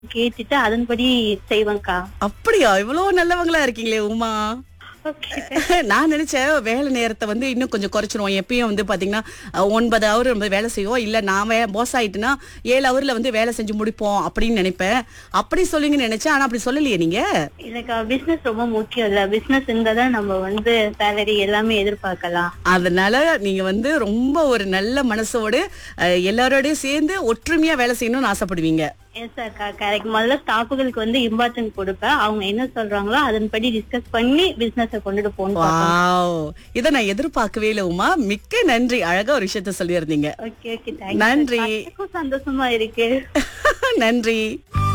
கேட்டுட்டு அதன்படி செய்வேன்க்கா அப்படியா இவ்வளவு நல்லவங்களா இருக்கீங்களே உமா ஓகே நான் நினைச்சேன் வேலை நேரத்தை வந்து இன்னும் கொஞ்சம் குறைச்சிருவோம் எப்பயும் வந்து பாத்தீங்கன்னா அஹ், ஒன்பது ஹவர் நம்ம வேலை செய்வோம் இல்ல நான் வே பாஸ் ஆயிட்டுனா ஏழு ஹவர்ல வந்து வேலை செஞ்சு முடிப்போம் அப்படின்னு நினைப்பேன் அப்படி சொல்லுங்கன்னு நினைச்சேன் ஆனா அப்படி சொல்லலையே நீங்க இல்லக்கா பிசினஸ் ரொம்ப முக்கியம் இல்ல பிசினஸ் இருந்தா தான் நம்ம வந்து சேலரி எல்லாமே எதிர்பார்க்கலாம் அதனால நீங்க வந்து ரொம்ப ஒரு நல்ல மனசோடு அஹ், எல்லாரோடயும் சேர்ந்து ஒற்றுமையா வேலை செய்யணும்னு ஆசைப்படுவீங்க எஸ் அக்கா கரெக்ட் முதல்ல ஸ்டாஃபுகளுக்கு வந்து இம்பார்ட்டன்ட் கொடுப்பேன் அவங்க என்ன சொல்றாங்களோ அதன்படி டிஸ்கஸ் பண்ணி பிசினஸ கொண்டுட்டு போகணும் வாவ் இத நான் எதிர்பார்க்கவே இல்லை உமா மிக்க நன்றி அழகா ஒரு விஷயத்த சொல்லியிருந்தீங்க ஓகே ஓகே தேங்க்யூ நன்றி. சந்தோஷமா இருக்கு நன்றி